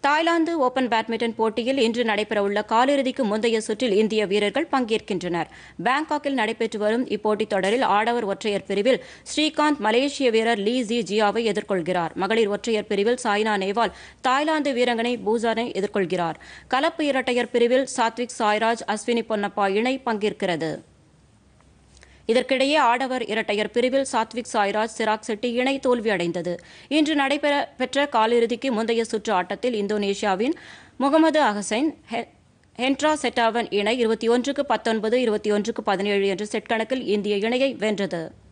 Thailand open badminton போட்டியில் இன்று நடைபெறவுள்ள காலிறுதிக்கு முந்தைய சுற்றில் இந்திய வீரர்கள் பங்கேற்கின்றனர் பாங்காக்கில் நடைபெற்று வரும் இப்போட்டித் தொடரில் ஆடவர் ஒற்றையர் பிரிவில் ஸ்ரீகாந்த் மலேசிய வீரர் லீ ஜி ஜியாவை எதிர்கொள்கிறார் மகளிர் ஒற்றையர் பிரிவில் சாய்னா நேவால் தாய்லாந்து வீரங்கனை பூசானை எதிர்கொள்கிறார் கலப்பு இரட்டையர் பிரிவில் சாத்விக் சாய்ராஜ் அஸ்வினி பொன்னப்பா இணை பங்கேற்கிறது இதற்கிடையே ஆடவர் இரட்டையர் பிரிவில் சாத்விக் சாய்ராஜ் சிராக் செட்டி இணை தோல்வியடைந்தது இன்று நடைபெற பெற்ற காலிறுதிக்கு முந்தைய சுற்று ஆட்டத்தில் இந்தோனேஷியாவின் முகமது அஹசைன் ஹெ- ஹென்ட்ரா செட்டாவன் இணை இருபத்தி ஒன்றுக்கு பத்தொன்பது இருபத்தி ஒன்றுக்கு பதினேழு என்ற செட் கணக்கில் இந்திய இணையை வென்றது